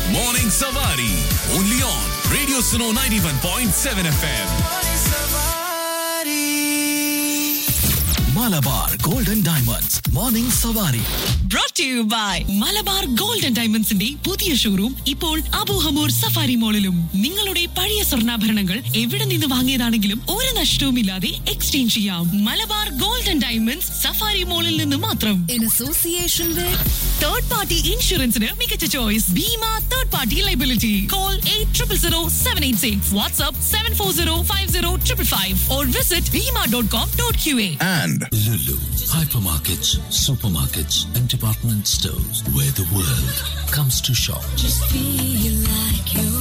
Morning Savari. Only on Radio Suno 91.7 FM. Malabar Golden Diamonds. Morning Savari. brought to you by Malabar gold and ഡയമണ്ട്സിന്റെ പുതിയ showroom ഇപ്പോൾ Abu Hamour safari മോളിലും നിങ്ങളുടെ പഴയ സ്വർണ്ണാഭരണങ്ങൾ എവിടെ നിന്ന് വാങ്ങിയതാണെങ്കിലും ഒരു നഷ്ടവുമില്ലാതെ എക്സ്ചേഞ്ച് ചെയ്യാം Malabar gold and diamonds Safari മോളിൽ നിന്ന് മാത്രം in association with third party ഇൻഷുറൻസിന് മികച്ച choice Bhima third party liability call eight triple zero seven eight six WhatsApp seven four zero five zero triple five or visit Bhima dot com dot Q A And Lulu, hypermarkets, supermarkets, and department stores where the world comes to shop. feel like you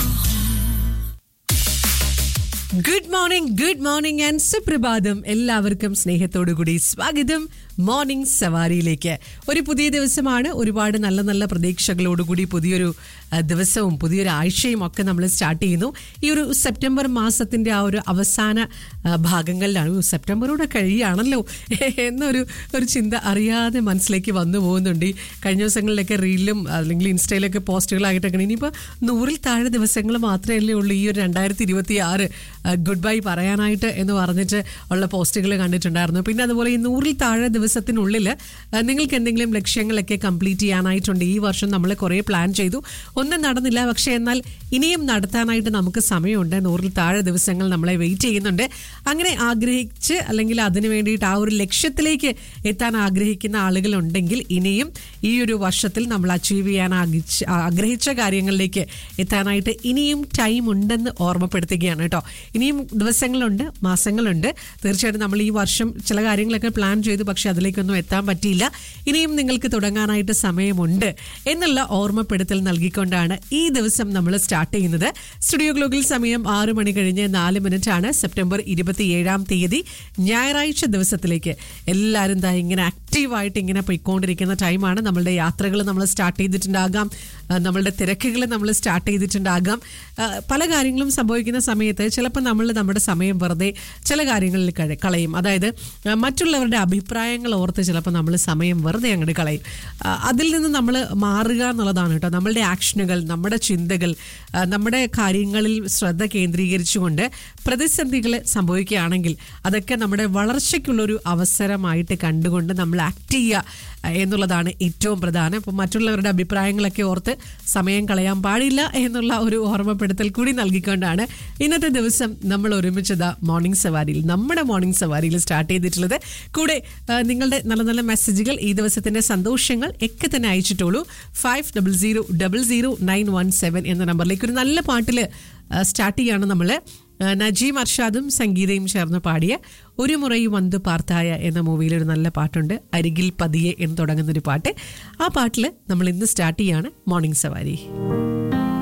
good morning good morning and സുപ്രഭാതം എല്ലാവർക്കും സ്നേഹത്തോടുകൂടി സ്വാഗതം morning സവാരിയിലേക്ക് ഒരു പുതിയ ദിവസമാണ് ഒരുപാട് നല്ല നല്ല പ്രതീക്ഷകളോടുകൂടി പുതിയൊരു ആ, ദിവസവും പുതിയൊരു ആഴ്ചയും ഒക്കെ നമ്മൾ സ്റ്റാർട്ട് ചെയ്യുന്നു ഈ ഒരു സെപ്റ്റംബർ മാസത്തിന്റെ ആ ഒരു അവസാന ആ, ഭാഗങ്ങളിലാണ് "ഓ, സെപ്റ്റംബറോടെ കഴിയുകയാണല്ലോ എന്നൊരു ഒരു ചിന്ത അറിയാതെ മനസ്സിലേക്ക് വന്നു പോകുന്നുണ്ട് ഈ കഴിഞ്ഞ ദിവസങ്ങളിലൊക്കെ റീലിലും അല്ലെങ്കിൽ ഇൻസ്റ്റയിലൊക്കെ പോസ്റ്റുകളായിട്ടൊക്കെ ഇനിയിപ്പോൾ നൂറിൽ താഴെ ദിവസങ്ങൾ മാത്രമല്ലേ ഉള്ളൂ ഈ ഒരു രണ്ടായിരത്തി ഇരുപത്തി ആറ് ഗുഡ് ബൈ പറയാനായിട്ട് എന്ന് പറഞ്ഞിട്ട് ഉള്ള പോസ്റ്റുകൾ കണ്ടിട്ടുണ്ടായിരുന്നു പിന്നെ അതുപോലെ ഈ നൂറിൽ താഴെ ദിവസത്തിനുള്ളിൽ ആ, നിങ്ങൾക്ക് എന്തെങ്കിലും ലക്ഷ്യങ്ങളൊക്കെ കംപ്ലീറ്റ് ചെയ്യാനായിട്ടുണ്ട് ഈ വർഷം നമ്മൾ കുറേ പ്ലാൻ ചെയ്തു ഒന്നും നടന്നില്ല പക്ഷേ എന്നാൽ ഇനിയും നടത്താനായിട്ട് നമുക്ക് സമയമുണ്ട് നൂറിൽ താഴെ ദിവസങ്ങൾ നമ്മളെ വെയിറ്റ് ചെയ്യുന്നുണ്ട് അങ്ങനെ ആഗ്രഹിച്ച് അല്ലെങ്കിൽ അതിന് വേണ്ടിയിട്ട് ആ ഒരു ലക്ഷ്യത്തിലേക്ക് എത്താൻ ആഗ്രഹിക്കുന്ന ആളുകളുണ്ടെങ്കിൽ ഇനിയും ഈ ഒരു വർഷത്തിൽ നമ്മൾ അച്ചീവ് ചെയ്യാൻ ആഗ്രഹിച്ച ആഗ്രഹിച്ച കാര്യങ്ങളിലേക്ക് എത്താനായിട്ട് ഇനിയും ടൈം ഉണ്ടെന്ന് ഓർമ്മപ്പെടുത്തുകയാണ് കേട്ടോ ഇനിയും ദിവസങ്ങളുണ്ട് മാസങ്ങളുണ്ട് തീർച്ചയായിട്ടും നമ്മൾ ഈ വർഷം ചില കാര്യങ്ങളൊക്കെ പ്ലാൻ ചെയ്തു പക്ഷെ അതിലേക്കൊന്നും എത്താൻ പറ്റിയില്ല ഇനിയും നിങ്ങൾക്ക് തുടങ്ങാനായിട്ട് സമയമുണ്ട് എന്നുള്ള ഓർമ്മപ്പെടുത്തൽ നൽകിക്കൊണ്ടാണ് ഈ ദിവസം നമ്മൾ സ്റ്റാർട്ട് ചെയ്യുന്നത് സ്റ്റുഡിയോ ഗ്ലോഗിൽ സമയം ആറ് മണി കഴിഞ്ഞ് നാല് മിനിറ്റ് ആണ് സെപ്റ്റംബർ ഇരുപത്തിയേഴാം തീയതി ഞായറാഴ്ച ദിവസത്തിലേക്ക് എല്ലാവരും ദാ ഇങ്ങനെ ആക്റ്റീവായിട്ട് ഇങ്ങനെ പോയിക്കൊണ്ടിരിക്കുന്ന ടൈമാണ് നമ്മളുടെ യാത്രകൾ നമ്മൾ സ്റ്റാർട്ട് ചെയ്തിട്ടുണ്ടാകാം ആ, നമ്മളുടെ തിരക്കുകൾ നമ്മൾ സ്റ്റാർട്ട് ചെയ്തിട്ടുണ്ടാകാം ആ, പല കാര്യങ്ങളും സംഭവിക്കുന്ന സമയത്ത് ചിലപ്പോൾ നമ്മൾ നമ്മുടെ സമയം വെറുതെ ചില കാര്യങ്ങളിൽ കഴി- കളയും അതായത് ആ, മറ്റുള്ളവരുടെ അഭിപ്രായങ്ങൾ ഓർത്ത് ചിലപ്പോൾ നമ്മൾ സമയം വെറുതെ അങ്ങോട്ട് കളയും ആ, അതിൽ നിന്ന് നമ്മൾ മാറുക എന്നുള്ളതാണ് കേട്ടോ നമ്മളുടെ ആക്ഷനുകൾ നമ്മുടെ ചിന്തകൾ ആ, നമ്മുടെ കാര്യങ്ങളിൽ ശ്രദ്ധ കേന്ദ്രീകരിച്ചുകൊണ്ട് പ്രതിസന്ധികൾ സംഭവിക്കുകയാണെങ്കിൽ അതൊക്കെ നമ്മുടെ വളർച്ചയ്ക്കുള്ളൊരു അവസരമായിട്ട് കണ്ടുകൊണ്ട് നമ്മൾ ആക്ട് ചെയ്യുക എന്നുള്ളതാണ് ഏറ്റവും പ്രധാനം അപ്പോൾ മറ്റുള്ളവരുടെ അഭിപ്രായങ്ങളൊക്കെ ഓർത്ത് സമയം കളയാൻ പാടില്ല എന്നുള്ള ഒരു ഓർമ്മപ്പെടുത്തൽ കൂടി നൽകിക്കൊണ്ടാണ് ഇന്നത്തെ ദിവസം നമ്മൾ ഒരുമിച്ചത് മോർണിംഗ് സവാരിയിൽ നമ്മുടെ മോർണിംഗ് സവാരിയിൽ സ്റ്റാർട്ട് ചെയ്തിട്ടുള്ളത് കൂടെ ആ, നിങ്ങളുടെ നല്ല നല്ല മെസ്സേജുകൾ ഈ ദിവസത്തിന്റെ സന്തോഷങ്ങൾ ഒക്കെ തന്നെ അയച്ചിട്ടുള്ളൂ five double zero double zero nine one seven എന്ന നമ്പറിലേക്ക് ഒരു നല്ല പാട്ടിൽ സ്റ്റാർട്ട് ചെയ്യാണ് നമ്മൾ നജീം അർഷാദും സംഗീതയും ചേർന്ന് പാടിയ ഒരു മുറയും വന്തു പാർത്തായ എന്ന മൂവിയിൽ ഒരു നല്ല പാട്ടുണ്ട് അരികിൽ പതിയെ എന്ന് തുടങ്ങുന്ന ഒരു പാട്ട് ആ പാട്ടിൽ നമ്മൾ ഇന്ന് സ്റ്റാർട്ട് ചെയ്യാണ് മോർണിംഗ് സവാരി